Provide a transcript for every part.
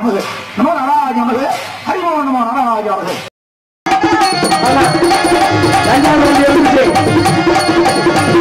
நமது நம நாராஜ நமது ஹரிமோ நம நாராஜ நமது தஞ்சாவூர் எழுந்துச்சு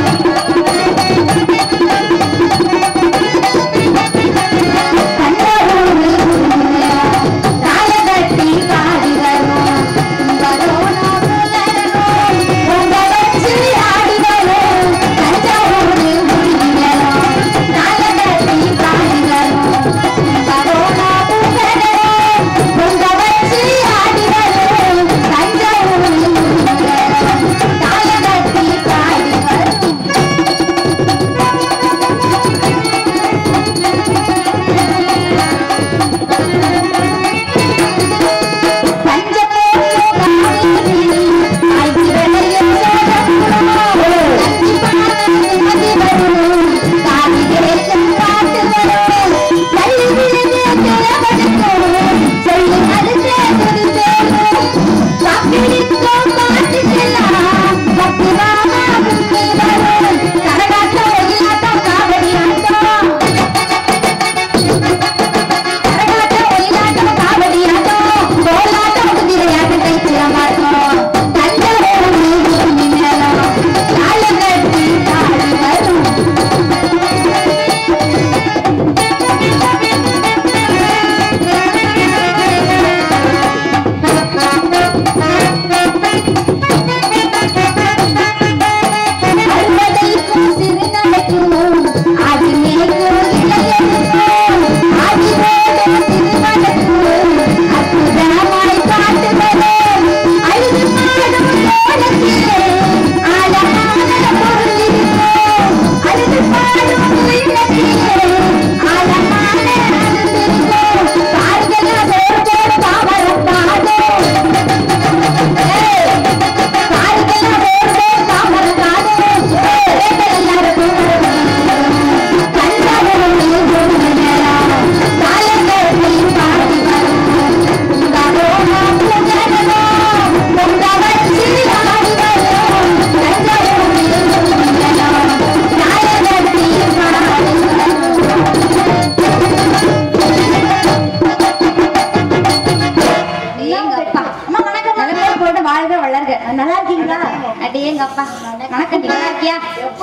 ஏங்கப்பா. நல்லபடியா போட்டு வாழ்க வளர்க நல்லா இருக்கீங்களா அடேங்கப்பா வணக்கம் நீ நல்லா இருக்கியா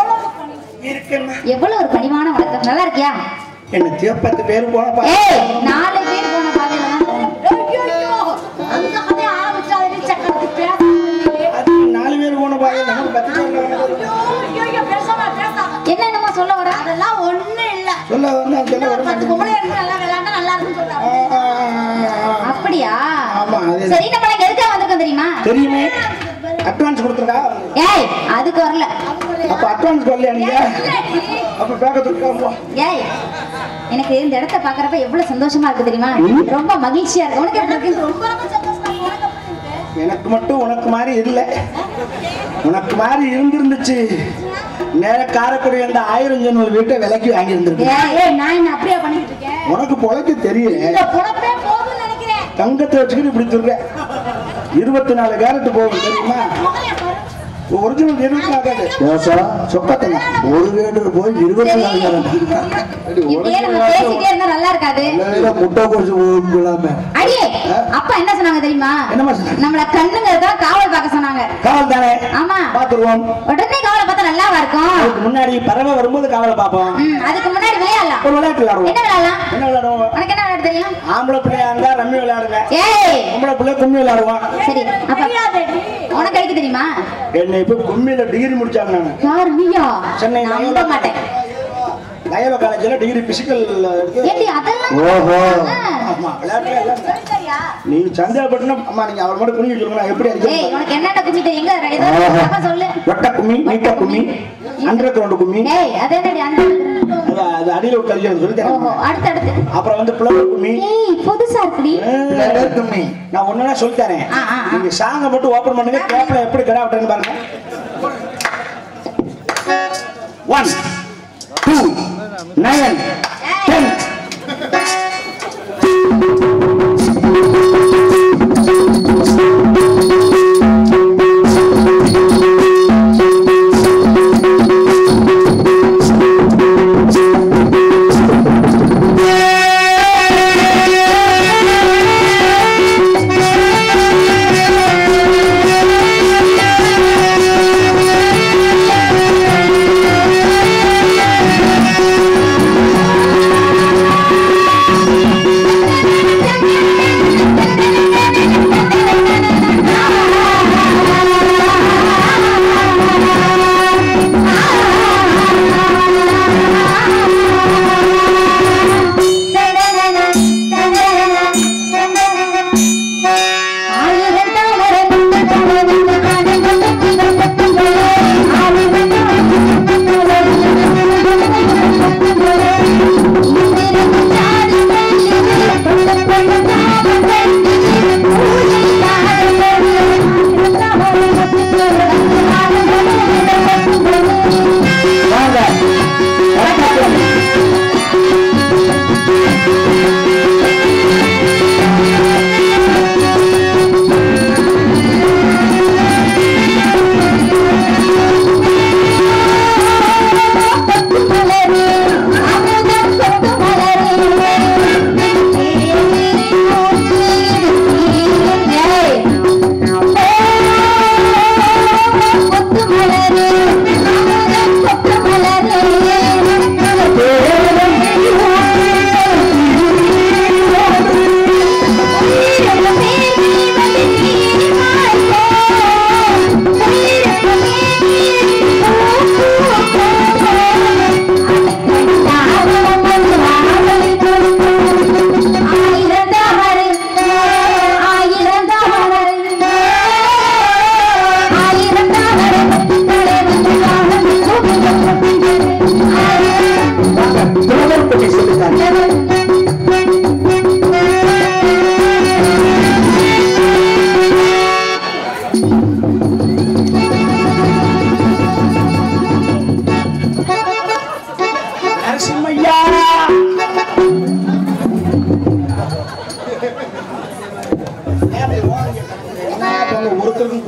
இருக்குன்னா எவ்வளவு ஒரு பணிவான வணக்கம் நல்லா இருக்கியா என்ன சிவப்பத்து பேர் போனப்பா ஏய் நாலு பேர் போன பாதையில அது நாலு பேர் போன பாய் நமக்கு பத்து பேர் போனது. என்ன என்னமோ சொல்ல வர அதெல்லாம் ஒண்ணு இல்ல சொல்ல வந்து அது சொல்ல வர பத்து மாட்டேங்குது. பொம்பளை இருந்து நல்லா விளையாண்டா நல்லா இருக்குன்னு ஆ, சொல்றாங்க ஆ, ஆ, ஆ. அப்படியா ஆமா, அது- சரி நம்ம இங்க எதுக்காக வந்திருக்கோம் தெரியுமா தெரியுமே அட்வான்ஸ் கொடுத்துருக்கா ஏய் அதுக்கு வரல அப்ப அட்வான்ஸ் வரலையா நீங்க அப்ப பேக்க தூக்கா ஏய் எனக்கு இந்த இடத்த பாக்குறப்ப எவ்வளவு சந்தோஷமா இருக்கு தெரியுமா ரொம்ப மகிழ்ச்சியா இருக்கு உனக்கு எப்படி இருக்கு ரொம்ப ரொம்ப சந்தோஷமா இருக்கு. உனக்கு எப்படி இருக்கு? எனக்கு மட்டும் உனக்கு மாதிரி இல்ல உனக்கு மாதிரி இருந்திருந்துச்சு நேர காரக்குடி அந்த ஆயிரம் ஜன்னல் வீட்டை விலைக்கு வாங்கி இருந்திருக்கு ஏய் ஏய், நான் என்ன அப்படியே பண்ணிட்டு இருக்கேன் உனக்கு பொழைக்க தெரியல இந்த பொழப்பே போதும்னு நினைக்கிறேன் தங்கத்தை வச்சுக்கிட்டு இப்படி சொல்ற இருபத்தி நாலு கேரட் போகும் தெரியுமா முகரைய பாரு. ஒரிஜினல் இருபத்தி நாலு சொக்கத்தங்க ஒரு கேரட் போய் இருபத்தி நாலு கேரட் இப்படியே நம்ம பேசிட்டே இருந்தா நல்லா இருக்காது முட்டை கோச்சு இல்லாம அடியே அப்பா என்ன சொன்னாங்க தெரியுமா என்னம்மா சொன்னாங்க? நம்மள கண்ணுங்கிறதா காவல் பார்க்க சொன்னாங்க காவல் தானே ஆமா பாத்துருவோம் உடனே காவலை பார்த்தா நல்லாவா இருக்கும் அதுக்கு முன்னாடி பறவை வரும்போது காவலை பார்ப்போம் ம், அதுக்கு முன்னாடி விளையாடலாம் ஒரு விளையாட்டு விளையாடுவோம் என்ன விளையாடலாம் என்ன விளையாடுவோம் உனக்கு என்ன விளையாட தெரியும் ஆம்பளை பிள்ளையா இருந்தா ரம்மி விளையாடுவேன் ஏய் பொம்பளை பிள்ளை கும்மி விளையாடுவான் சரி அப்ப தெரியாதேடி. உனக்கு அடிக்க தெரியுமா என்னை இப்ப கும்மியில டிகிரி முடிச்சாங்க நானு யார் நீயா சென்னை நம்ப லயோலா. மாட்டேன் லயோலா காலேஜ்ல டிகிரி பிசிக்கல் ஏண்டி அதெல்லாம் ஓஹோ ஆ. ஆமா விளையாட்டுல எல்லாம் சரியா? நீ சந்தேகப்பட்டுனா அம்மா நீங்க அவர் மட்டும் குனிஞ்சு சொல்லுங்க நான் எப்படி ஏய் அடிச்சு உனக்கு என்னென்ன கும்மி தெரியும் எங்க ஏதாவது ஆஹா. அப்பா சொல்லு வட்ட கும்மி நீட்ட கும்மி அண்டர் கிரவுண்ட் கும்மி ஏய் அது என்னடி அந்த அது அது அடியில ஒரு கல்வி சொல்லி ஓஹோ தரேன் அடுத்து அடுத்து அப்புறம் வந்து பிளவர் கும்மி ஏய் புதுசா இருக்குடி கும்மி நான் ஒன்னா சொல்லி தரேன் ஆ, ஆ, ஆ. நீங்க சாங்க மட்டும் ஓபன் பண்ணுங்க கேப்ல எப்படி கடை விட்டுறேன்னு பாருங்க ஒன் டூ நைன் டென் ஏய்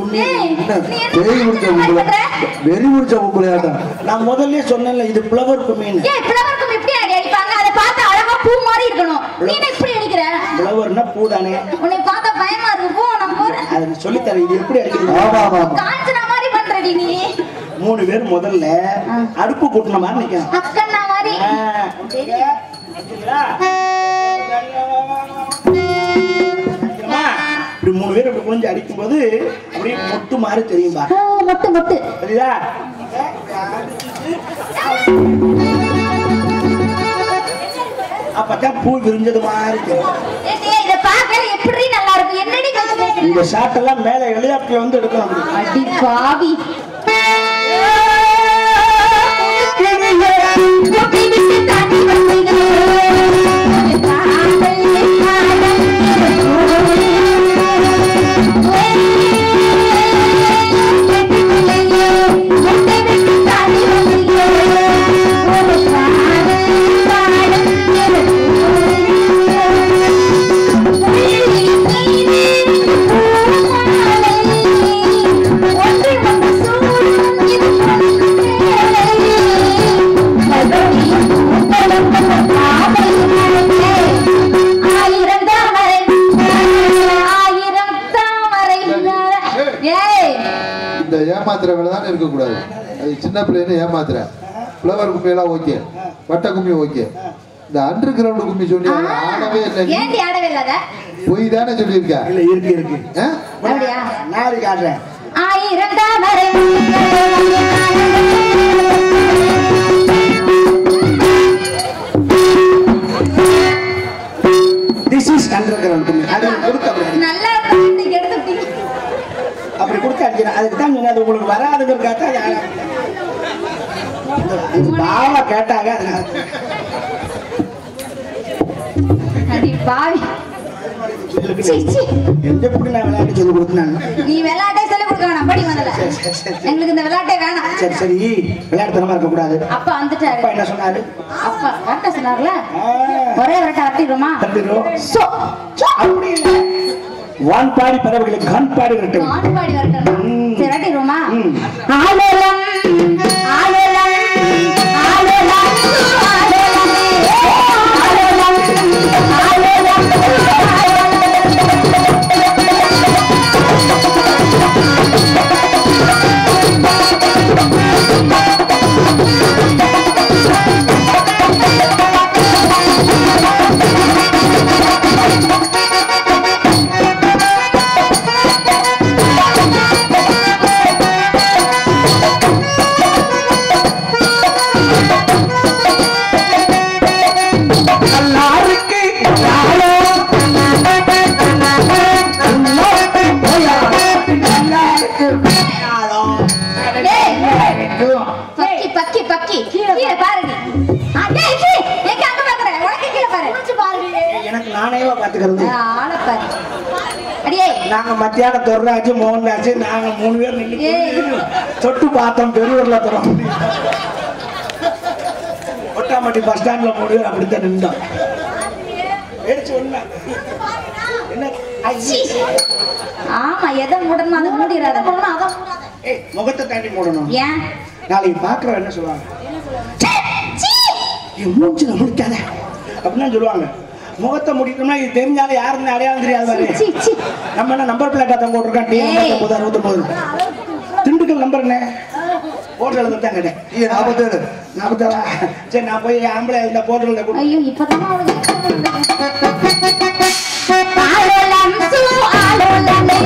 கும்மி ஏய், என்ன? நீ என்ன வெறி முடிச்ச மாதிரி உங்களை பண்ற? வெறி முடிச்ச உங்களையாட்டம் நான் முதல்ல சொன்னேன்ல இது புலவர் கும்மின்னு ஏய், பிளவருக்கும் இப்படி அடி அடிப்பாங்க அதை பார்த்து அழகா பூ மாதிரி இருக்கணும் நீ என்ன இப்படி அடிக்கிற புலவர்னா பூ தானே உன்னை பார்த்தா பயமா இருக்கு போ நான் போறேன் அதை நான் சொல்லித்தரேன் இது எப்படி அடிக்கிறது ஆமா ஆமா ஆமா காஞ்சனா மாதிரி பண்றடி நீ மூணு பேர் முதல்ல அடுப்பு கூட்டின மாதிரி நிக்கணும் அக்கண்ணா மாதிரி ஆ, சரிங்களா? சரிங்களா? இப்படி மூணு பேர் இப்படி குனிஞ்சு அடிக்கும்போது அப்படியே மொட்டு மாதிரி தெரியும்பா ஓ, மொட்டு மொட்டு சரியா அப்பதான் பூ விரிஞ்சது மாதிரி தெரியும் ஏண்டி, இதை பார்க்க எப்படி நல்லா இருக்கும் என்னடி கொஞ்சம் பேசுறீங்க இந்த ஷாட் எல்லாம் மேல வெளியாட்டுல வந்து எடுக்கணும் அப்படி. அடி பாவி கொட்டி விட்டு தாண்டி ஆயிரம் தாமரை ஆயிரம் தாமரை ஏய் இந்த ஏமாத்துற வேலை தான் இருக்கக்கூடாது அது சின்ன பிள்ளைன்னு ஏமாத்துற ஃப்ளவர் கும்மியெல்லாம் ஓகே வட்ட கும்மி ஓகே இந்த அண்டர் கிரவுண்ட் கும்மி சொல்லி அதை ஆடவே இல்லை நீ. ஏண்டி ஆடவே இல்லாத பொய் தானே சொல்லியிருக்க இல்ல இருக்கு இருக்கு ஆ? அப்படியா நாளைக்கு காட்டுறேன் ஆயிரம் தாமரை திஸ் இஸ் அண்டர் கிரவுண்ட் கும்மி அதை கொடுத்து அப்படி அடி. நல்லா இருக்கும் இன்னைக்கு எடுத்துட்டீங்க அப்படி கொடுத்து அடிக்கிறேன் அதுக்கு தான் சொன்னேன் அது உங்களுக்கு வராதுங்கிறதுக்காக தான் அது ஆடாது. இந்த- இந்த பாவா கேட்டாங்க அதனால அடி பாவி சீ, சீ. எந்த எப்படி நான் விளையாட்டு சொல்லி கொடுத்தேன் நீ விளையாட்டே சொல்லி கொடுக்க வேணாம் படி முதல்ல சரி, சரி, சரி. எங்களுக்கு இந்த விளையாட்டே வேணாம் சரி சரி விளையாட்டுத்தனமா இருக்கக்கூடாது அப்பா வந்துட்டாரு அப்பா என்ன சொன்னாரு அப்பா வரட்ட சொன்னார்ல ஆ, ஒரே வரட்ட வரட்டிடுமா தட்டிடுறோம். So so. அப்படி இல்லை வான்பாடி பறவைகளுக்கு கண்பாடி விரட்டும் ஆண்பாடி வரட்டும் ம். சரி வரட்டிடுவோமா ம். ஆலோலம் ஆலோலம் ஆலோலம் ஆலோலம் ஆலோலம் ஆலோலம் எல்லாருக்கு யாரோ எல்லாருக்கு போயாரோ எல்லாருக்கு போயாரோ பக்கி பக்கி பக்கி கீழே பாருடி ஆ, டேய், கீ, எங்க அங்க பாக்குற உனக்கு கீழே பாரு பாருடி எனக்கு நானேவா பாத்துக்கிறது ஆளை பாரு அடியே நாங்க மத்தியானம் தொர்ராச்சு மோகன்தாச்சு நாங்க மூணு பேர் நின்று ஏய். தொட்டு பார்த்தோம் பெரியூர்ல தரோம் ஒட்டாமட்டி பஸ் ஸ்டாண்ட்ல மூணு பேர் அப்படித்தான் நின்றோம் எடுத்து ஒண்ணு என்ன ஐயே. ஆமா எதை மூடணும் அதை மூடிடாத மூடணும் அதை மூடாத ஏய் முகத்தை தாண்டி மூடணும் ஏன் நாளைக்கு பாக்குறோம் என்ன சொல்லுவாங்க சீ, சீ. என் மூஞ்சில முடிக்காத அப்படின்னு சொல்லுவாங்க முகத்தை முடிக்கணும்னா இது தெரிஞ்சாலும் யாருன்னு அடையாளம் தெரியாது பாரு சீ, சீ. நம்ம என்ன நம்பர் பிளேட்டா தான் போட்டிருக்கோம் டி ஏய். ஒன்பது அறுபத்தொன்பது திண்டுக்கல் நம்பர் என்ன போட்டு எழுத தான் கேட்டேன் ஐயா, நாற்பத்தேழு நாற்பத்தாறா சரி நான் போய் ஆம்பளை இந்த போட்டு எழுத ஐயோ இப்பதான் அவளுக்கு ஆலோலம் சூ ஆலோலமே.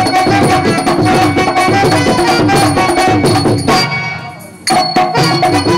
ஆ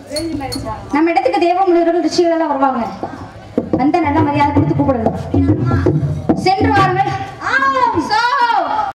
நம்ம இடத்துக்கு தெய்வ முனிவர்கள் ரிஷிகள் எல்லாம் வருவாங்க வந்த நல்ல மரியாதை கொடுத்து கூப்பிடணும் சென்று வாருங்கள்